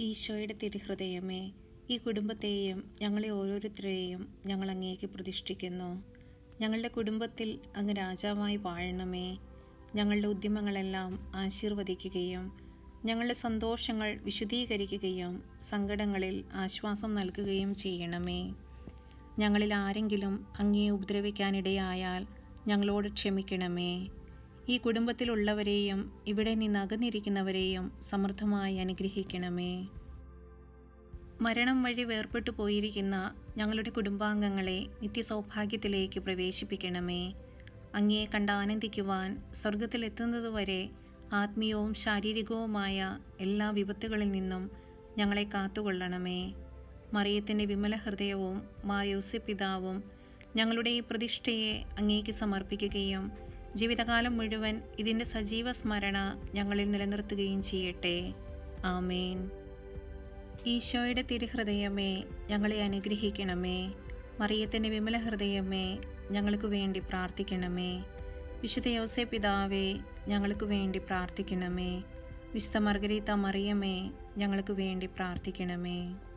ഈശോയുടെ തിരുഹൃദയമേ ഈ കുടുംബത്തെയും ഞങ്ങളെ ഓരോരുത്തരെയും ഞങ്ങൾ അങ്ങേക്ക് പ്രതിഷ്ഠിക്കുന്നു ഞങ്ങളുടെ കുടുംബത്തിൽ അങ്ങ് രാജാവായി വാഴണമേ ഞങ്ങളുടെ ഉദ്യമങ്ങളെല്ലാം ആശീർവദിക്കുകയും ഞങ്ങളുടെ സന്തോഷങ്ങൾ വിശദീകരിക്കുകയും സങ്കടങ്ങളിൽ ആശ്വാസം നൽകുകയും ചെയ്യണമേ ഞങ്ങളിൽ ആരെങ്കിലും അങ്ങയെ ഉപദ്രവിക്കാനിടയായാൽ ഞങ്ങളോട് ക്ഷമിക്കണമേ ഈ കുടുംബത്തിലുള്ളവരെയും ഇവിടെ നിന്ന് അകന്നിരിക്കുന്നവരെയും സമൃദ്ധമായി അനുഗ്രഹിക്കണമേ മരണം വഴി വേർപെട്ടു പോയിരിക്കുന്ന ഞങ്ങളുടെ കുടുംബാംഗങ്ങളെ നിത്യസൗഭാഗ്യത്തിലേക്ക് പ്രവേശിപ്പിക്കണമേ അങ്ങയെ കണ്ട് ആനന്ദിക്കുവാൻ സ്വർഗത്തിലെത്തുന്നതുവരെ ആത്മീയവും ശാരീരികവുമായ എല്ലാ വിപത്തുകളിൽ നിന്നും ഞങ്ങളെ കാത്തുകൊള്ളണമേ മറിയത്തിൻ്റെ വിമല ഹൃദയവും മാർ യോസിപിതാവും ഞങ്ങളുടെ ഈ പ്രതിഷ്ഠയെ അങ്ങേക്ക് സമർപ്പിക്കുകയും ജീവിതകാലം മുഴുവൻ ഇതിൻ്റെ സജീവ സ്മരണ ഞങ്ങളിൽ നിലനിർത്തുകയും ചെയ്യട്ടെ ആമേൻ ഈശോയുടെ തിരുഹൃദയമേ ഞങ്ങളെ അനുഗ്രഹിക്കണമേ മറിയത്തിൻ്റെ വിമല ഹൃദയമേ ഞങ്ങൾക്ക് വേണ്ടി പ്രാർത്ഥിക്കണമേ വിശുദ്ധ യോസെ പിതാവേ ഞങ്ങൾക്ക് വേണ്ടി പ്രാർത്ഥിക്കണമേ വിശുദ്ധ മർഗരീത്ത മറിയമേ ഞങ്ങൾക്ക് വേണ്ടി പ്രാർത്ഥിക്കണമേ